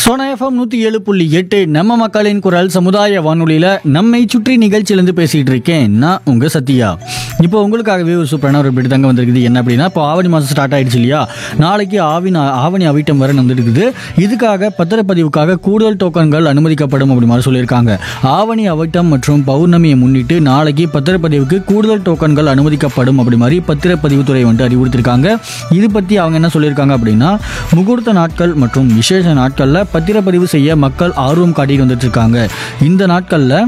Sona FM நூற்றி ஏழு புள்ளி எட்டு நம்ம மக்களின் குரல் சமுதாய வானொலியில் நம்மை சுற்றி நிகழ்ச்சியிலேருந்து பேசிகிட்டு இருக்கேன் நான் உங்கள் சத்யா இப்போ உங்களுக்காகவே ஒரு சூப்பரான ஒரு பிடி தங்க வந்திருக்குது என்ன அப்படின்னா இப்போ ஆவணி மாதம் ஸ்டார்ட் ஆயிடுச்சு இல்லையா நாளைக்கு ஆவின் ஆவணி அவிட்டம் வரை வந்துருக்குது இதுக்காக பத்திரப்பதிவுக்காக கூடுதல் டோக்கன்கள் அனுமதிக்கப்படும் அப்படி மாதிரி சொல்லியிருக்காங்க ஆவணி அவிட்டம் மற்றும் பௌர்ணமியை முன்னிட்டு நாளைக்கு பத்திரப்பதிவுக்கு கூடுதல் டோக்கன்கள் அனுமதிக்கப்படும் அப்படி மாதிரி பத்திரப்பதிவுத்துறை வந்துட்டு அறிவுறுத்திருக்காங்க இது பற்றி அவங்க என்ன சொல்லியிருக்காங்க அப்படின்னா முகூர்த்த நாட்கள் மற்றும் விசேஷ நாட்களில் பத்திரப்பதிவு செய்ய மக்கள் ஆர்வம் காட்டிட்டு வந்துட்டு இருக்காங்க இந்த நாட்களில்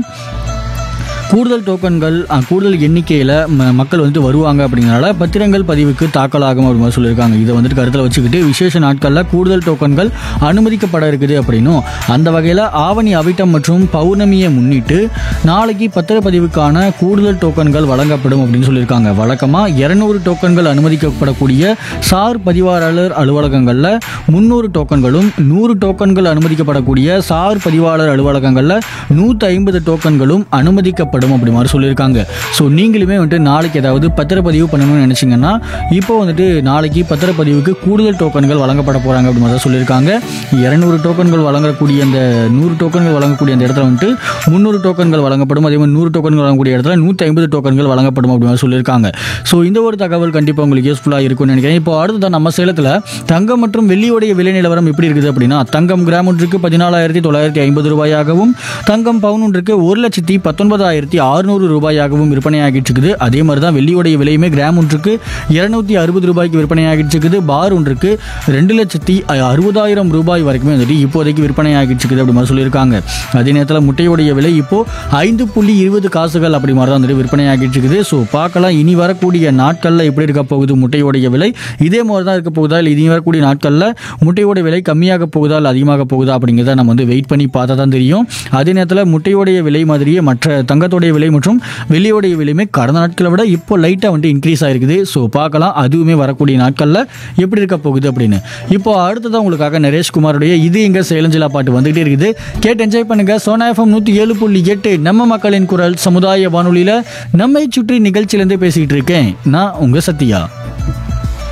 கூடுதல் டோக்கன்கள் அஹ், கூடுதல் எண்ணிக்கையில் மக்கள் வந்துட்டு வருவாங்க அப்படிங்கிறனால பத்திரங்கள் பதிவுக்கு தாக்கலாகும் அப்படி மாதிரி சொல்லியிருக்காங்க இதை வந்துட்டு கருத்தில் வச்சுக்கிட்டு விசேஷ நாட்களில் கூடுதல் டோக்கன்கள் அனுமதிக்கப்பட இருக்குது அப்படின்னும் அந்த வகையில் ஆவணி அவிட்டம் மற்றும் பௌர்ணமியை முன்னிட்டு நாளைக்கு பத்திரப்பதிவுக்கான கூடுதல் டோக்கன்கள் வழங்கப்படும் அப்படின்னு சொல்லியிருக்காங்க வழக்கமாக இரநூறு டோக்கன்கள் அனுமதிக்கப்படக்கூடிய சார் பதிவாளர் அலுவலகங்களில் முந்நூறு டோக்கன்களும் நூறு டோக்கன்கள் அனுமதிக்கப்படக்கூடிய சார் பதிவாளர் அலுவலகங்களில் நூற்றி ஐம்பது டோக்கன்களும் அனுமதிக்கப்படும் அப்படி மாதிரி சொல்லியிருக்காங்க ஸோ நீங்களுமே வந்துட்டு நாளைக்கு ஏதாவது பத்திரப்பதிவு பண்ணணும்னு நினச்சிங்கன்னா இப்போ வந்துட்டு நாளைக்கு பத்திரப்பதிவுக்கு கூடுதல் டோக்கன்கள் வழங்கப்பட போகிறாங்க அப்படி மாதிரி தான் சொல்லியிருக்காங்க இரநூறு டோக்கன்கள் வழங்கக்கூடிய அந்த நூறு டோக்கன்கள் வழங்கக்கூடிய அந்த இடத்துல வந்துட்டு முந்நூறு டோக்கன்கள் வழங்கப்படும் அதே மாதிரி நூறு டோக்கன்கள் வழங்கக்கூடிய இடத்துல நூற்றி ஐம்பது டோக்கன்கள் வழங்கப்படும் அப்படி மாதிரி சொல்லியிருக்காங்க ஸோ இந்த ஒரு தகவல் கண்டிப்பாக உங்களுக்கு யூஸ்ஃபுல்லாக இருக்கும்னு நினைக்கிறேன் இப்போ அடுத்ததான் நம்ம சேலத்தில் தங்கம் மற்றும் வெள்ளியோடைய விலை நிலவரம் எப்படி இருக்குது அப்படின்னா தங்கம் கிராம் ஒன்றுக்கு பதினாலாயிரத்தி தொள்ளாயிரத்தி ஐம்பது ரூபாயாகவும் தங்கம் பவுன் ஒன்றுக்கு ஒரு லட்சத்தி பத்தொன்பதாயிரத்தி அறுநூறு ரூபாயாகவும் விற்பனையாகிட்டு இருக்குது அதே மாதிரி தான் வெள்ளியோடைய விலையுமே கிராம் ஒன்றுக்கு இருநூத்தி அறுபது ரூபாய்க்கு விற்பனையாகிட்டு இருக்குது பார் ஒன்றுக்கு ரெண்டு லட்சத்தி அறுபதாயிரம் ரூபாய் வரைக்குமே வந்துட்டு இப்போதைக்கு விற்பனையாகிட்டு இருக்குது அப்படி மாதிரி சொல்லியிருக்காங்க அதே நேரத்தில் முட்டையோடைய விலை இப்போ ஐந்து புள்ளி இருபது காசுகள் அப்படி மாதிரி தான் வந்துட்டு விற்பனையாகிட்டு இருக்குது ஸோ பார்க்கலாம் இனி வரக்கூடிய நாட்களில் எப்படி இருக்க போகுது முட்டையோடைய விலை இதே மாதிரி தான் இருக்க போகுதா இல்லை இனி வரக்கூடிய நாட்களில் முட்டையோட விலை கம்மியாக போகுதா இல்லை அதிகமாக போகுதா அப்படிங்கிறத நம்ம வந்து வெயிட் பண்ணி பார்த்தா தான் தெரியும் அதே நேரத்தில் முட்டையோடைய விலை மாதிரியே மற்ற தங்கத்தோடைய விலை மற்றும் வெள்ளியோடைய விலையுமே கடந்த நாட்களை விட இப்போ லைட்டாக வந்துட்டு இன்க்ரீஸ் ஆயிருக்குது ஸோ பார்க்கலாம் அதுவுமே வரக்கூடிய நாட்களில் எப்படி இருக்க போகுது அப்படின்னு இப்போ அடுத்ததான் உங்களுக்காக நரேஷ்குமாருடைய இது எங்க சேலஞ்சிலா பாட்டு வந்துகிட்டே இருக்குது கேட்டு என்ஜாய் பண்ணுங்க சோனா எஃப்எம் நூற்றி ஏழு புள்ளி எட்டு நம்ம மக்களின் குரல் சமுதாய வானொலியில் நம்மை சுற்றி நிகழ்ச்சியிலேருந்து பேசிக்கிட்டு இருக்கேன் நான் உங்கள் சத்யா